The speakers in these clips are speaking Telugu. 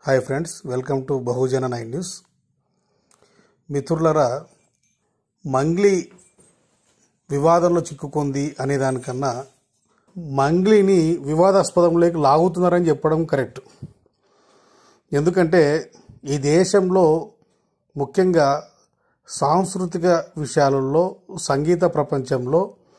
hi friends welcome to Bahujana nine news మిత్రులరా మంగ్లీ వివాదంలో చిక్కుకుంది అనే దానికన్నా మంగ్లీని వివాదాస్పదంలోకి లాగుతున్నారని చెప్పడం కరెక్ట్ ఎందుకంటే ఈ దేశంలో ముఖ్యంగా సాంస్కృతిక విషయాలలో సంగీత ప్రపంచంలో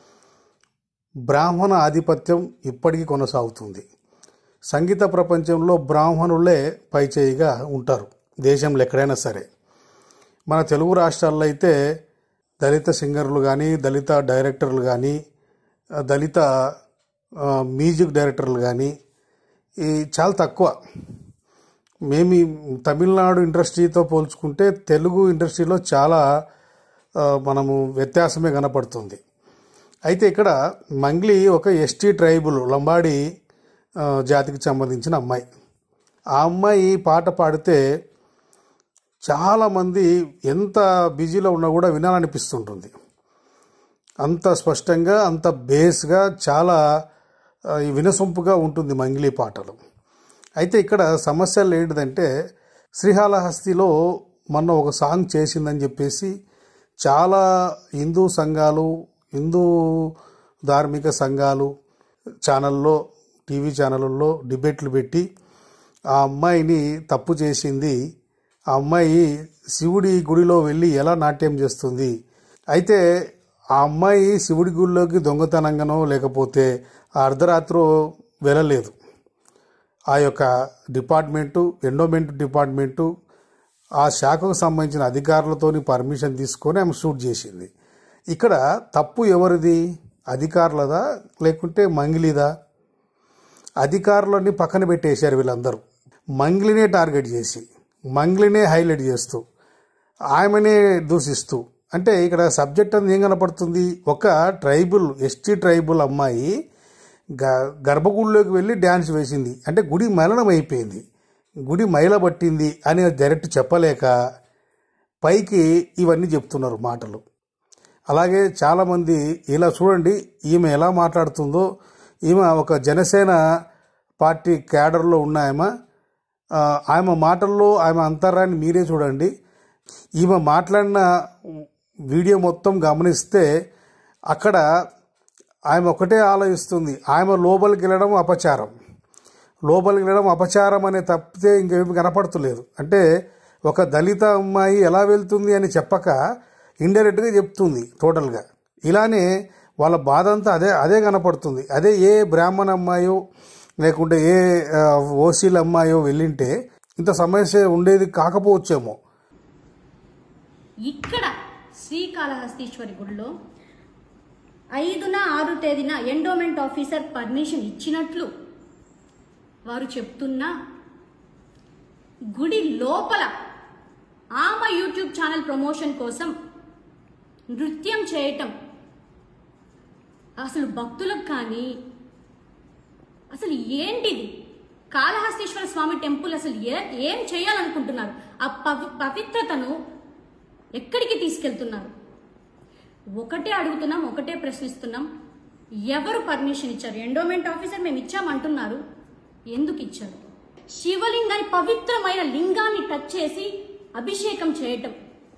బ్రాహ్మణ ఆధిపత్యం ఇప్పటికీ కొనసాగుతుంది సంగీత ప్రపంచంలో బ్రాహ్మణులే పైచేయిగా ఉంటారు దేశంలో ఎక్కడైనా సరే మన తెలుగు రాష్ట్రాల్లో అయితే దళిత సింగర్లు కానీ దళిత డైరెక్టర్లు కానీ దళిత ఆ, మ్యూజిక్ డైరెక్టర్లు కానీ ఈ చాలా తక్కువ మేము ఈ తమిళనాడు ఇండస్ట్రీతో పోల్చుకుంటే తెలుగు ఇండస్ట్రీలో చాలా ఆ, మనము వ్యత్యాసమే కనపడుతుంది అయితే ఇక్కడ మంగ్లీ ఒక ఎస్టీ ట్రైబుల్ లంబాడి ఆ, జాతికి సంబంధించిన అమ్మాయి ఆ అమ్మాయి పాట పాడితే చాలామంది ఎంత బిజీలో ఉన్నా కూడా వినాలనిపిస్తుంటుంది అంత స్పష్టంగా అంత బేస్గా చాలా ఆ, ఈ వినసొంపుగా ఉంటుంది మంగ్లీ పాటలు అయితే ఇక్కడ సమస్యలు ఏంటిదంటే శ్రీహాళహస్తిలో మొన్న ఒక సాంగ్ చేసిందని చెప్పేసి చాలా హిందూ సంఘాలు హిందూ ధార్మిక సంఘాలు ఛానల్లో టీవీ ఛానళ్ళల్లో డిబేట్లు పెట్టి ఆ అమ్మాయిని తప్పు చేసింది ఆ అమ్మాయి శివుడి గుడిలో వెళ్ళి ఎలా నాట్యం చేస్తుంది అయితే ఆ అమ్మాయి శివుడి గుడిలోకి దొంగతనంగానో లేకపోతే ఆ అర్ధరాత్రో వెళ్ళలేదు ఆ యొక్క డిపార్ట్మెంటు ఎండోమెంట్ డిపార్ట్మెంటు ఆ శాఖకు సంబంధించిన అధికారులతోని పర్మిషన్ తీసుకొని ఆమె షూట్ చేసింది ఇక్కడ తప్పు ఎవరిది అధికారులదా లేకుంటే మంగిలిదా అధికారులన్నీ పక్కన పెట్టేశారు వీళ్ళందరూ మంగ్లీనే టార్గెట్ చేసి మంగ్లీనే హైలైట్ చేస్తూ ఆమెనే దూషిస్తూ అంటే ఇక్కడ సబ్జెక్ట్ అనేది ఏం కనపడుతుంది ఒక ట్రైబుల్ ఎస్టీ ట్రైబుల్ అమ్మాయి గ గర్భగుడిలోకి వెళ్ళి డ్యాన్స్ వేసింది అంటే గుడి మలనం అయిపోయింది గుడి మైల పట్టింది అని డైరెక్ట్ చెప్పలేక పైకి ఇవన్నీ చెప్తున్నారు మాటలు అలాగే చాలామంది ఇలా చూడండి ఈమె ఎలా మాట్లాడుతుందో ఈమె ఒక జనసేన పార్టీ క్యాడర్లో ఉన్న ఆమె ఆ, ఆమె మాటల్లో ఆమె అంతరాన్ని మీరే చూడండి ఈమె మాట్లాడిన వీడియో మొత్తం గమనిస్తే అక్కడ ఆమె ఒకటే ఆలోచిస్తుంది ఆమె లోపలికి వెళ్ళడం అపచారం లోపలికి వెళ్ళడం అపచారం అనే తప్పితే ఇంకేమి కనపడతలేదు అంటే ఒక దళిత అమ్మాయి ఎలా వెళ్తుంది అని చెప్పక ఇండైరెక్ట్గా చెప్తుంది టోటల్గా ఇలానే వాళ్ళ బాధ అంతా అదే అదే కనపడుతుంది అదే ఏ బ్రాహ్మణ అమ్మాయో లేకుంటే ఏ ఆ, ఓసీల అమ్మాయో వెళ్ళింటే ఇంత సమస్య ఉండేది కాకపోవచ్చేమో ఇక్కడ శ్రీకాళహస్తీశ్వరి గుడిలో ఐదున ఆరు తేదీన ఎండోమెంట్ ఆఫీసర్ పర్మిషన్ ఇచ్చినట్లు వారు చెప్తున్నా గుడి లోపల ఆమె యూట్యూబ్ ఛానల్ ప్రమోషన్ కోసం నృత్యం చేయటం అసలు భక్తులకు కానీ అసలు ఏంటిది కాళహస్తీశ్వర స్వామి టెంపుల్ అసలు ఏ ఏం చేయాలనుకుంటున్నారు ఆ పవి పవిత్రతను ఎక్కడికి తీసుకెళ్తున్నారు ఒకటే అడుగుతున్నాం ఒకటే ప్రశ్నిస్తున్నాం ఎవరు పర్మిషన్ ఇచ్చారు ఎండోమెంట్ ఆఫీసర్ మేము ఇచ్చామంటున్నారు ఎందుకు ఇచ్చారు శివలింగాన్ని పవిత్రమైన లింగాన్ని టచ్ చేసి అభిషేకం చేయటం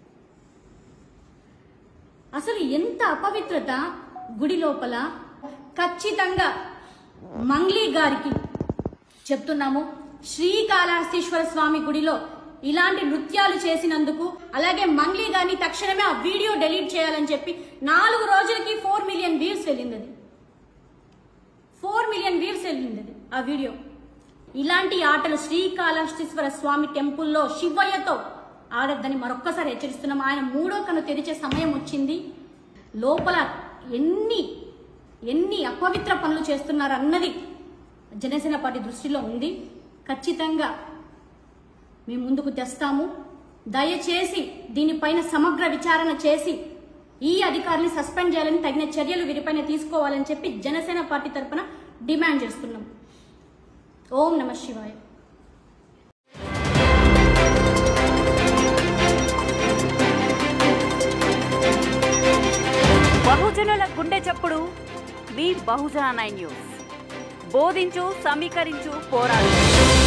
అసలు ఎంత అపవిత్రత గుడి లోపల ఖచ్చితంగా మంగ్లీ గారికి చెప్తున్నాము శ్రీకాళహస్తీశ్వర స్వామి గుడిలో ఇలాంటి నృత్యాలు చేసినందుకు అలాగే మంగ్లీ గారిని తక్షణమే ఆ వీడియో డెలీట్ చేయాలని చెప్పి నాలుగు రోజులకి ఫోర్ మిలియన్ వ్యూస్ వెళ్ళింది అది ఫోర్ మిలియన్ వ్యూస్ వెళ్ళింది అది ఆ వీడియో ఇలాంటి ఆటలు శ్రీకాళహస్తీశ్వర స్వామి టెంపుల్లో శివయ్యతో ఆడద్దని మరొక్కసారి హెచ్చరిస్తున్నాం ఆయన మూడో కను తెరిచే సమయం వచ్చింది లోపల ఎన్ని ఎన్ని అపవిత్ర పనులు చేస్తున్నారు అన్నది జనసేన పార్టీ దృష్టిలో ఉంది ఖచ్చితంగా మేము ముందుకు తెస్తాము దయచేసి దీనిపైన సమగ్ర విచారణ చేసి ఈ అధికారిని సస్పెండ్ చేయాలని తగిన చర్యలు వీరిపైన తీసుకోవాలని చెప్పి జనసేన పార్టీ తరఫున డిమాండ్ చేస్తున్నాం ఓం నమ శివాయ బహుజనుల గుండె చప్పుడు మీ బహుజన నైన్ న్యూస్ బోధించు సమీకరించు పోరాడు